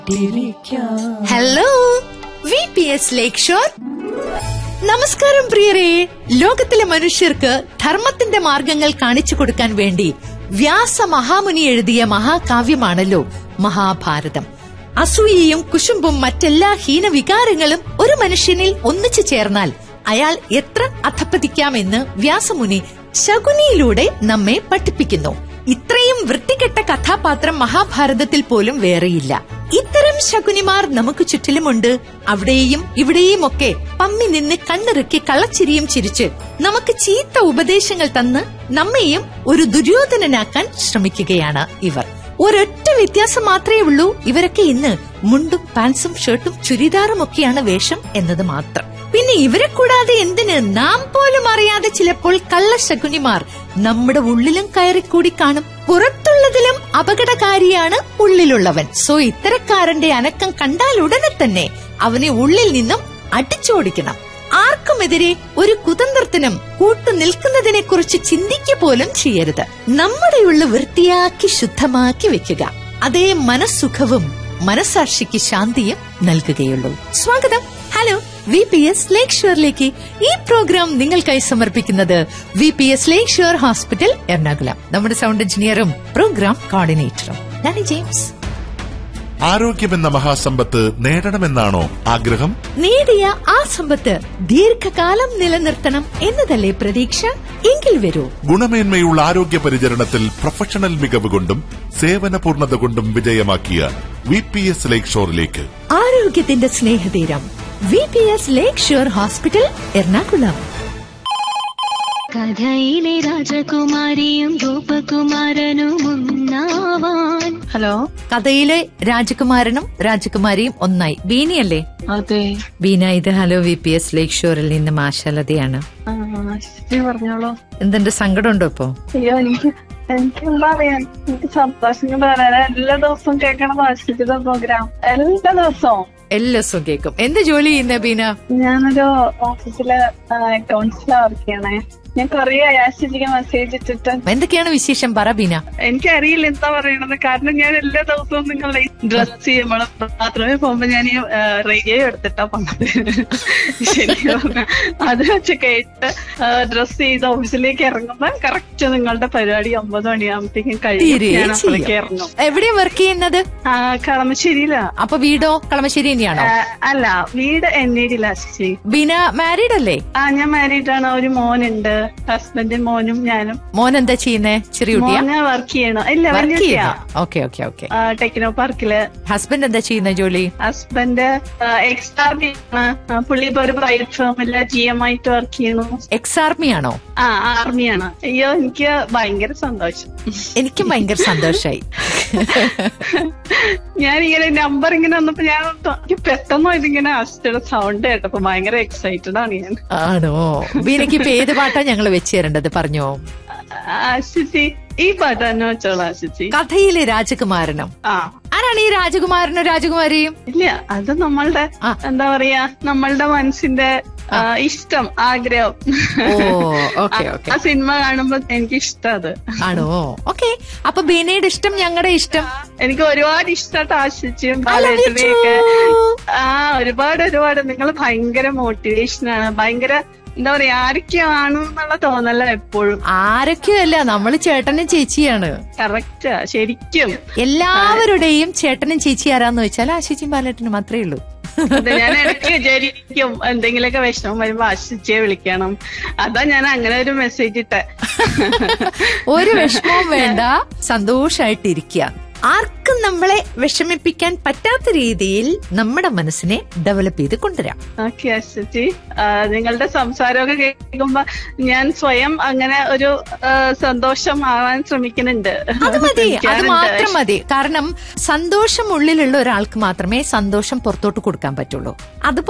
Hello V P S Lakeshore നമസ്കാരം പ്രിയരെ ലോകത്തിലെ മനുഷ്യർക്ക് ധർമ്മത്തിന്റെ മാർഗങ്ങൾ കാണിച്ചു കൊടുക്കാൻ വേണ്ടി വ്യാസ മഹാമുനി എഴുതിയ മഹാകാവ്യമാണല്ലോ മഹാഭാരതം അസൂയയും കുശുമ്പും മറ്റെല്ലാ ഹീനവികാരങ്ങളും ഒരു മനുഷ്യനിൽ ഒന്നിച്ചു ചേർന്നാൽ അയാൾ എത്ര അധപ്പതിക്കാമെന്ന് വ്യാസമുനി ശകുനിയിലൂടെ നമ്മെ പഠിപ്പിക്കുന്നു ഇത്രയും വൃത്തികെട്ട കഥാപാത്രം മഹാഭാരതത്തിൽ പോലും വേറെയില്ല ഇത്തരം ശകുനിമാർ നമുക്ക് ചുറ്റിലുമുണ്ട് അവിടെയും ഇവിടെയുമൊക്കെ പമ്മി നിന്ന് കണ്ണിറുക്കി കള്ളച്ചിരിയും ചിരിച്ച് നമുക്ക് ചീത്ത ഉപദേശങ്ങൾ തന്ന് നമ്മെയും ഒരു ദുര്യോധനനാക്കാൻ ശ്രമിക്കുകയാണ് ഇവർ ഒരൊറ്റ വ്യത്യാസം മാത്രമേ ഉള്ളൂ ഇവരൊക്കെ ഇന്ന് മുണ്ടും പാൻസും ഷർട്ടും ചുരിദാറും ഒക്കെയാണ് വേഷം എന്നത് മാത്രം പിന്നെ ഇവരെ കൂടാതെ എന്തിന് നാം പോലും അറിയാതെ ചിലപ്പോൾ കള്ളശകുനിമാർ നമ്മുടെ ഉള്ളിലും കയറിക്കൂടി കാണും പുറത്തുള്ളതിലും അപകടകാരിയാണ് ഉള്ളിലുള്ളവൻ സോ ഇത്തരക്കാരന്റെ അനക്കം കണ്ടാൽ ഉടനെ തന്നെ അവനെ ഉള്ളിൽ നിന്നും അടിച്ചോടിക്കണം ആർക്കുമെതിരെ ഒരു കുതന്ത്രത്തിനും കൂട്ടു നിൽക്കുന്നതിനെ കുറിച്ച് ചിന്തിക്കുക പോലും ചെയ്യരുത് നമ്മുടെ ഉള്ള വൃത്തിയാക്കി ശുദ്ധമാക്കി വെക്കുക അതേ മനസ്സുഖവും മനസാക്ഷിക്ക് ശാന്തിയും നൽകുകയുള്ളൂ സ്വാഗതം ഹലോ വി പി എസ് ലേക്ക് ഷോറിലേക്ക് ഈ പ്രോഗ്രാം നിങ്ങൾക്കായി സമർപ്പിക്കുന്നത് V P S Lakeshore hospital Ernakulam നമ്മുടെ സൗണ്ട് എഞ്ചിനീയറും പ്രോഗ്രാം കോർഡിനേറ്ററും ഞാൻ ജെയിംസ് ആരോഗ്യമെന്ന മഹാസമ്പത്ത് നേടണമെന്നാണോ ആഗ്രഹം നേടിയ ആ സമ്പത്ത് ദീർഘകാലം നിലനിർത്തണം എന്നതല്ലേ പ്രതീക്ഷ എങ്കിൽ വരൂ ഗുണമേന്മയുള്ള ആരോഗ്യ പരിചരണത്തിൽ പ്രൊഫഷണൽ മികവ് കൊണ്ടും സേവന പൂർണ്ണത കൊണ്ടും വിജയമാക്കിയ വി പി എസ് ലേക്ക് ഷോറിലേക്ക് ആരോഗ്യത്തിന്റെ സ്നേഹതീരം V P S Lakeshore hospital Ernakulam കഥയിലെ രാജകുമാരിയും ഗോപകുമാരനും ഒന്നാവാൻ ഹലോ കഥയിലെ രാജകുമാരനും രാജകുമാരിയും ഒന്നായി ബീനിയല്ലേ അതെ ബീന ഇത് ഹലോ വി പി എസ് ലേക്ക് ഷോറിൽ നിന്ന് മാഷലതയാണ് ആ, ശരി പറഞ്ഞോളൂ എന്തെന്റെ സങ്കടമുണ്ടോ ഇപ്പോ അയ്യോ എനിക്ക് എനിക്ക് എന്താ പറയാ എനിക്ക് സന്തോഷം കൊണ്ട് പറയാൻ എല്ലാ ദിവസവും കേൾക്കണം വാർഷിക പ്രോഗ്രാം എല്ലാ ദിവസവും എല്ലാ ദിവസവും കേൾക്കും എന്ത് ജോലി ചെയ്യുന്ന ബീന ഞാനൊരു ഓഫീസില് അക്കൗണ്ട്സിലാ വർക്ക് ചെയ്യണേ ഞാൻ കൊറേ ആശിച്ചിക്ക് മെസ്സേജ് ഇട്ടിട്ട് എന്തൊക്കെയാണ് വിശേഷം പറ ബീന എനിക്കറിയില്ല എന്താ പറയണത് കാരണം ഞാൻ എല്ലാ ദിവസവും നിങ്ങളുടെ ഡ്രസ് ചെയ്യുമ്പോൾ ബാത്റൂമിൽ പോകുമ്പോ ഞാൻ ഈ റേഡിയോ എടുത്തിട്ടാ പോണത് ശരിക്കും പറഞ്ഞാ. അത് വെച്ച് കേട്ട് ഡ്രസ് ചെയ്ത് ഓഫീസിലേക്ക് ഇറങ്ങുമ്പോ കറക്റ്റ് നിങ്ങളുടെ പരിപാടി ഒമ്പത് മണിയാകുമ്പോഴത്തേക്കും കഴിയും തീരെ ഞാൻ അപ്പോഴേക്ക് ചെയ്യാം. ഇറങ്ങും എവിടെയാ വർക്ക് ചെയ്യുന്നത് ആ കളമശ്ശേരിയിലാ അപ്പൊ വീടോ കളമശ്ശേരി തന്നെയാണോ ആ, അല്ല വീട് എന്നേരില്ല ശശി ബീന മാരീഡ് അല്ലേ ആ ഞാൻ മാരീഡ് ആണ് ഒരു മോനുണ്ട് ഹസ്ബൻഡും മോനും ഞാനും മോൻ എന്താ ചെയ്യുന്നേ ചെറിയ കുട്ടിയാ മോന് വർക്ക് ചെയ്യണം ഇല്ല വർക്ക് വലിയ കുട്ടിയാ ചെയ്യുന്നു ഓക്കെ ഓക്കെ ഓക്കെ ടെക്നോ പാർക്കില് ഹസ്ബൻഡ് എന്താ ചെയ്യുന്ന ജോലി ഹസ്ബൻഡ് എക്സ് ആർമി ആണ് ആ, പുള്ളി ഇപ്പൊ ഒരു പ്രൈവറ്റ് ഫേമില് ജി എം ആയിട്ട് വർക്ക് ചെയ്യണു എക്സ് ആർമി ആണോ ആ ആർമിയാണ് അയ്യോ എനിക്ക് ഭയങ്കര സന്തോഷം എനിക്കും ഭയങ്കര സന്തോഷായി ഞാൻ ഇങ്ങനെ നമ്പർ ഇങ്ങനെ വന്നപ്പോ ഞാൻ ഓർത്തു, എനിക്ക് പെട്ടെന്ന് ഇതിങ്ങനെ അസിയുടെ സൗണ്ട് കേട്ടപ്പോ ഭയങ്കര എക്സൈറ്റഡ് ആണ് ഞാൻ ആണോ ബീനക്ക് ഇപ്പൊ ഏത് പാട്ടാ ഞങ്ങൾ വെച്ച് തരേണ്ടത് പറഞ്ഞോ ആശിച്ചി ഈ പാട്ട് തന്നെ വെച്ചോളൂ ആശിച്ചി കഥയിലെ രാജകുമാരനും ആ ആരാണ് ഈ രാജകുമാരനും രാജകുമാരിയും ഇല്ല അത് നമ്മളുടെ ആ. എന്താ പറയാ നമ്മളുടെ മനസ്സിന്റെ ആ, ഇഷ്ടം ആഗ്രഹം ഓ ഓക്കെ ഓക്കെ ആ സിനിമ കാണുമ്പോ എനിക്ക് ഇഷ്ടം അത് ആണോ ഓക്കെ അപ്പൊ ബീനയുടെ ഇഷ്ടം ഞങ്ങളുടെ ഇഷ്ടം എനിക്ക് ഒരുപാട് ഇഷ്ടമായിട്ട് ആശിച്ചും I love you ബാലേട്ടനെയൊക്കെ too. ആ ഒരുപാട് ഒരുപാട് നിങ്ങൾ ഭയങ്കര മോട്ടിവേഷൻ ആണ് ഭയങ്കര എന്താ പറയാ ആരൊക്കെയാണ് എന്നുള്ള തോന്നല എപ്പോഴും ആരൊക്കെയല്ല നമ്മള് ചേട്ടനും ചേച്ചിയാണ് കറക്റ്റാ ശരിക്കും എല്ലാവരുടെയും ചേട്ടനും ചേച്ചി ആരാന്ന് വെച്ചാൽ ആശിച്ചും ബാലേട്ടനും മാത്രമേ ഉള്ളൂ അതെ ഞാൻ ഇടയ്ക്ക് വിചാരിക്കും എന്തെങ്കിലുമൊക്കെ വിഷമം വരുമ്പോ ആശിച്ചയെ വിളിക്കണം അതാ ഞാൻ അങ്ങനെ ഒരു മെസ്സേജ് ഇട്ടെ ഒരു വിഷമവും വേണ്ട സന്തോഷായിട്ടിരിക്കുക ആർക്കും നമ്മളെ വിഷമിപ്പിക്കാൻ പറ്റാത്ത രീതിയിൽ നമ്മുടെ മനസ്സിനെ ഡെവലപ്പ് ചെയ്ത് കൊണ്ടുവരാം ഓക്കെ അശ്വതി നിങ്ങളുടെ സംസാരമൊക്കെ കേൾക്കുമ്പോ ഞാൻ സ്വയം അങ്ങനെ ഒരു ആ, സന്തോഷം ആവാൻ ശ്രമിക്കുന്നുണ്ട് അത് മതി അത് ശ്രമിക്കാറുണ്ട്. മാത്രം മതി കാരണം സന്തോഷം ഉള്ളിലുള്ള ഒരാൾക്ക് മാത്രമേ സന്തോഷം പുറത്തോട്ട് കൊടുക്കാൻ പറ്റുള്ളൂ അത്